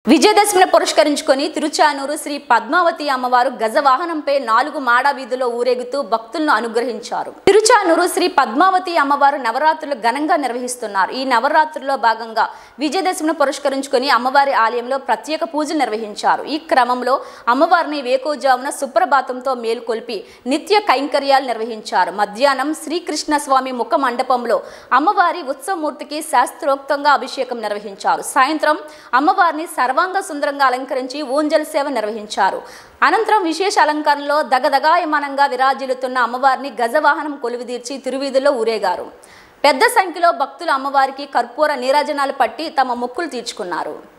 విజయదశమిని పురస్కరించుకొని తిరుచానూరు శ్రీ పద్మావతి అమ్మవారు గజవాహనంపై నాలుగు మాడ వీధిలో ఊరేగుతూ భక్తులను అనుగ్రహించారు తిరుచానూరు శ్రీ పద్మావతి అమ్మవారు నవరాత్రులు ఘనంగా నిర్వహిస్తున్నారు ఈ నవరాత్రుల్లో భాగంగా విజయదశమిని పురస్కరించుకొని అమ్మవారి ఆలయంలో ప్రత్యేక పూజలు నిర్వహించారు ఈ క్రమంలో అమ్మవారిని వేకోజామున సుప్రభాతంతో మేలుకొల్పి నిత్య కైంకర్యాలు నిర్వహించారు మధ్యాహ్నం శ్రీకృష్ణ స్వామి ముఖ మండపంలో అమ్మవారి ఉత్సవమూర్తికి శాస్త్రోక్తంగా అభిషేకం నిర్వహించారు సాయంత్రం అమ్మవారిని సర్వాంగ సుందరంగా అలంకరించి ఊంజల్ సేవ నిర్వహించారు అనంతరం విశేష అలంకరణలో దగదగాయమానంగా విరాజిల్లుతున్న అమ్మవారిని గజవాహనం కొలువుదీర్చి తిరువీధుల్లో ఊరేగారు పెద్ద సంఖ్యలో భక్తులు అమ్మవారికి కర్పూర నీరాజనాలు పట్టి తమ మొక్కులు తీర్చుకున్నారు